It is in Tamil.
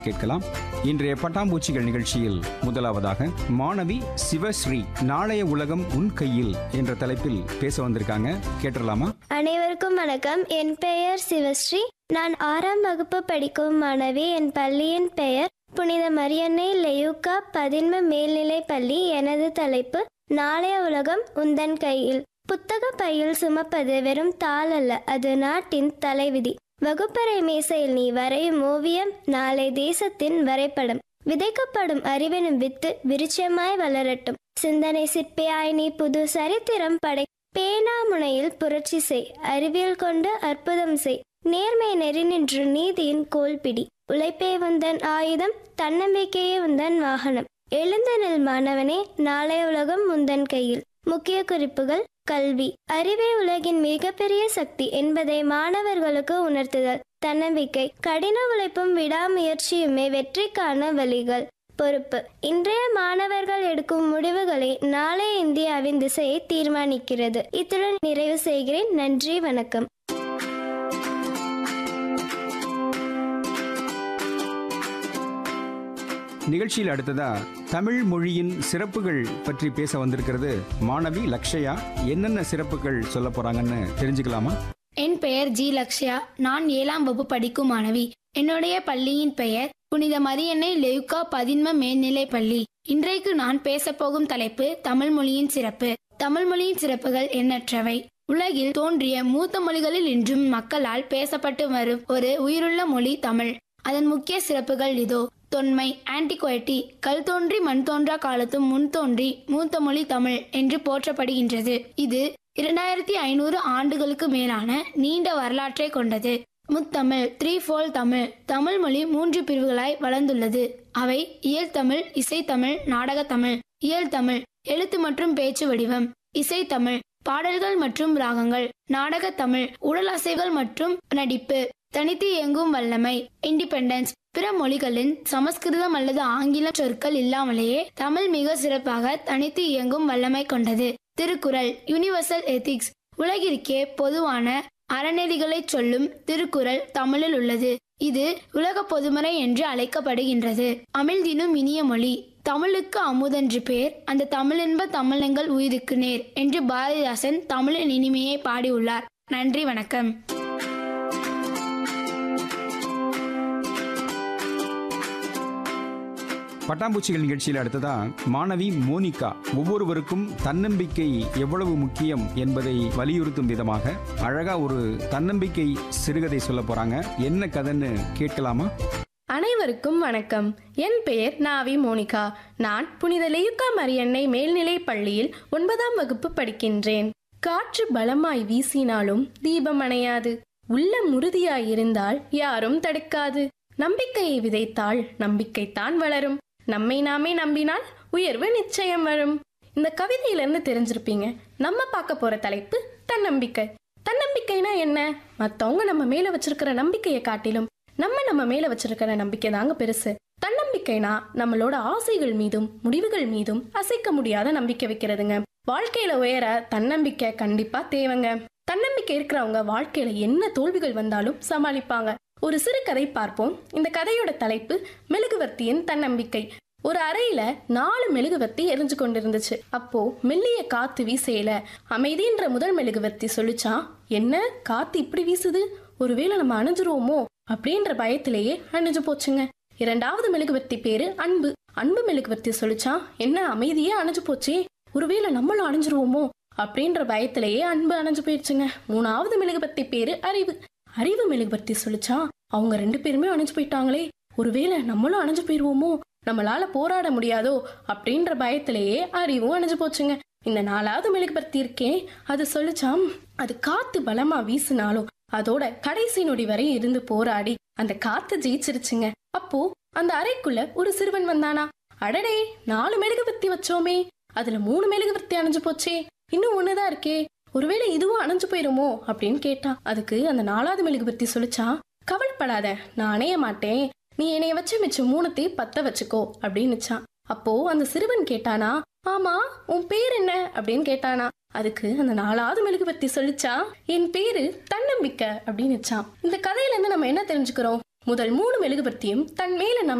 கேட்கலாம் இன்றைய பட்டாம்பூச்சிகள் நிகழ்ச்சியில் முதலாவதாக மாணவி சிவஸ்ரீ நாளைய உலகம் உன் கையில் என்ற தலைப்பில் பேச வந்திருக்காங்க கேட்டுடலாமா அனைவருக்கும் வணக்கம் என் பெயர் சிவஸ்ரீ நான் ஆறாம் வகுப்பு படிக்கும் மாணவி என் பள்ளியின் பெயர் புனித மரியன்னை லெயுக்கா பதின்ம மேல்நிலைப் பள்ளி எனது தலைப்பு நாளைய உலகம் உந்தன் கையில் புத்தக பையில் சுமப்பது வெறும் தாள் அல்ல அது நாட்டின் தலைவிதி வகுப்பறை மேசையில் நீ வரையும் ஓவியம் நாளை தேசத்தின் வரைபடம் விதைக்கப்படும் அறிவெனும் வித்து விருட்சமாய் வளரட்டும் சிந்தனை சிற்பியாய் நீ புது சரித்திரம் படை பேனாமுனையில் புரட்சி செய் அறிவியல் கொண்டு அற்புதம் செய் நேர்மை நெறி நின்று நீதியின் கோல்பிடி உழைப்பே உந்தன் ஆயுதம் தன்னம்பிக்கையே உந்தன் வாகனம் எழுந்த நெல் மாணவனே நாளைய உலகம் உந்தன் கையில் முக்கிய குறிப்புகள் கல்வி அறிவே உலகின் மிகப்பெரிய சக்தி என்பதை மாணவர்களுக்கு உணர்த்துதல் தன்னம்பிக்கை கடின உழைப்பும் விடாமுயற்சியுமே வெற்றிக்கான வழிகள் பொறுப்பு இன்றைய மாணவர்கள் எடுக்கும் முடிவுகளை நாளைய இந்தியாவின் திசையை தீர்மானிக்கிறது இத்துடன் நிறைவு செய்கிறேன் நன்றி வணக்கம் நிகழ்ச்சியில் அடுத்ததா தமிழ் மொழியின் சிறப்புகள் பற்றி பேச வந்திருக்கிறது மாணவி லக்ஷயா என்னென்ன சிறப்புகள் சொல்ல போறாங்கன்னு தெரிஞ்சுக்கலாமா என் பெயர் ஜி லக்ஷ்யா நான் ஏழாம் வகுப்பு படிக்கும் மாணவி என்னுடைய பள்ளியின் பெயர் புனித மரியன்னை லெயுக்கா பதின்ம மேல்நிலைப் பள்ளி இன்றைக்கு நான் பேசப்போகும் தலைப்பு தமிழ் மொழியின் சிறப்பு தமிழ் மொழியின் சிறப்புகள் எண்ணற்றவை உலகில் தோன்றிய மூத்த மொழிகளில் இன்றும் மக்களால் பேசப்பட்டு வரும் ஒரு உயிருள்ள மொழி தமிழ் அதன் முக்கிய சிறப்புகள் இதோ தொன்மை ஆன்டிகுவைட்டி கல் தோன்றி மண் தோன்றா காலத்தும் முன் தோன்றி மூத்த மொழி தமிழ் என்று போற்றப்படுகின்றது இது இரண்டாயிரத்தி ஐநூறு ஆண்டுகளுக்கு மேலான நீண்ட வரலாற்றை கொண்டது முத்தமிழ் த்ரீ ஃபோல் தமிழ் தமிழ் மொழி மூன்று பிரிவுகளாய் வளர்ந்துள்ளது அவை இயல்தமிழ் இசைத்தமிழ் நாடகத்தமிழ் இயல்தமிழ் எழுத்து மற்றும் பேச்சு வடிவம் இசைத்தமிழ் பாடல்கள் மற்றும் ராகங்கள் நாடகத்தமிழ் உடல் அசைவுகள் மற்றும் நடிப்பு தனித்து இயங்கும் வல்லமை இண்டிபெண்டன்ஸ் பிற மொழிகளின் சமஸ்கிருதம் அல்லது ஆங்கில சொற்கள் இல்லாமலேயே தமிழ் மிக சிறப்பாக தனித்து இயங்கும் வல்லமை கொண்டது திருக்குறள் யுனிவர்சல் எத்திக்ஸ் உலகிற்கே பொதுவான அறநெறிகளை சொல்லும் திருக்குறள் தமிழில் உள்ளது இது உலக பொதுமறை என்று அழைக்கப்படுகின்றது அமிழ்தினும் இனிய மொழி தமிழுக்கு அமுதென்று பேர் அந்த தமிழென்ப தமிழங்கள் உயிருக்கு நேர் என்று பாரதிதாசன் தமிழின் இனிமையை பாடியுள்ளார் நன்றி வணக்கம் பட்டாம்பூச்சிகள் நிகழ்ச்சியில் அடுத்ததா மாணவி மோனிகா ஒவ்வொருவருக்கும் தன்னம்பிக்கை எவ்வளவு முக்கியம் என்பதை வலியுறுத்தும் விதமாக அழகா ஒரு தன்னம்பிக்கை சிறுகதை சொல்ல போறாங்க என்ன கதைன்னு கேட்கலாமா அனைவருக்கும் வணக்கம் என் பெயர் நாவி மோனிகா நான் புனித லெயுக்கா மரியன்னை மேல்நிலைப் பள்ளியில் ஒன்பதாம் வகுப்பு படிக்கின்றேன் காற்று பலமாய் வீசினாலும் தீபம் அணையாது உள்ளம் உறுதியாய் இருந்தால் யாரும் தடுக்காது நம்பிக்கையை விதைத்தால் நம்பிக்கைத்தான் வளரும் நம்மை நாமே நம்பினால் உயர்வு நிச்சயம் வரும் இந்த கவிதையிலிருந்து தெரிஞ்சிருப்பீங்க நம்ம பார்க்க போற தலைப்பு தன்னம்பிக்கை தன்னம்பிக்கைனா என்ன மத்தவங்க நம்ம மேல வச்சிருக்கிற நம்பிக்கையை காட்டிலும் நம்ம நம்ம மேல வச்சிருக்கிற நம்பிக்கை தாங்க பெருசு தன்னம்பிக்கைனா நம்மளோட ஆசைகள் மீதும் முடிவுகள் மீதும் அசைக்க முடியாத நம்பிக்கை வைக்கிறதுங்க வாழ்க்கையில உயர தன்னம்பிக்கை கண்டிப்பா தேவைங்க தன்னம்பிக்கை இருக்கிறவங்க வாழ்க்கையில என்ன தோல்விகள் வந்தாலும் சமாளிப்பாங்க ஒரு சிறு கதை பார்ப்போம் இந்த கதையோட தலைப்பு மெழுகுவர்த்தியின் தன்னம்பிக்கை ஒரு அறையில நாலு மெழுகுவர்த்தி எரிஞ்சு கொண்டிருந்துச்சு அப்போ மெல்லிய காத்து வீசையில அமைதின்ற முதல் மெழுகுவர்த்தி சொல்லிச்சான் என்ன காத்து இப்படி வீசுது ஒருவேளை நம்ம அணைஞ்சிருவோமோ அப்படின்ற பயத்திலேயே அணைஞ்சு போச்சுங்க இரண்டாவது மெழுகுவர்த்தி பேரு அன்பு அன்பு மெழுகுவர்த்தி சொல்லிச்சான் என்ன அமைதியே அணைஞ்சு போச்சே ஒருவேளை நம்மளும் அணைஞ்சிருவோமோ அப்படின்ற பயத்திலேயே அன்பு அணைஞ்சு போயிடுச்சுங்க மூணாவது மெழுகுவர்த்தி பேரு அறிவு அறிவு மெழுகுவர்த்தி சொல்லிச்சான் அவங்க ரெண்டு பேருமே அணைஞ்சு போயிட்டாங்களே ஒருவேளை நம்மளும் அணைஞ்சு போயிருவோமோ நம்மளால போராட முடியாதோ அப்படின்ற பயத்திலேயே அறிவும் அணைஞ்சு போச்சுங்க இந்த நாலாவது மெழுகுபர்த்தி இருக்கே அது சொல்லிச்சாம் அது காத்து பலமா வீசினாலும் அதோட கடைசி நொடி வரை இருந்து போராடி அந்த காத்து ஜெயிச்சிருச்சுங்க அப்போ அந்த அறைக்குள்ள ஒரு சிறுவன் வந்தானா அடடே நாலு மெழுகுபர்த்தி வச்சோமே அதுல மூணு மெழுகுபர்த்தி அணைஞ்சு போச்சே இன்னும் ஒண்ணுதான் இருக்கே ஒருவேளை இதுவும் அணைஞ்சு போயிருமோ அப்படின்னு கேட்டான் அதுக்கு அந்த நாலாவது மெழுகுபர்த்தி சொல்லிச்சான் கவலைப்படாத நான் அணைய மாட்டேன் நீ என்னைய வச்சு மிச்சம் மூணுத்தையும் பத்த வச்சுக்கோ அப்படின்னுச்சான் அப்போ அந்த சிறுவன் கேட்டானா ஆமா உன் பேர் என்ன அப்படின்னு கேட்டானா அதுக்கு அந்த நாலாவது மெழுகுபர்த்தி சொல்லிச்சா என் பேரு தன்னம்பிக்கை அப்படின்னுச்சான் இந்த கதையில இருந்து நம்ம என்ன தெரிஞ்சுக்கிறோம் முதல் மூணு மெழுகுபர்த்தியும் தன் மேல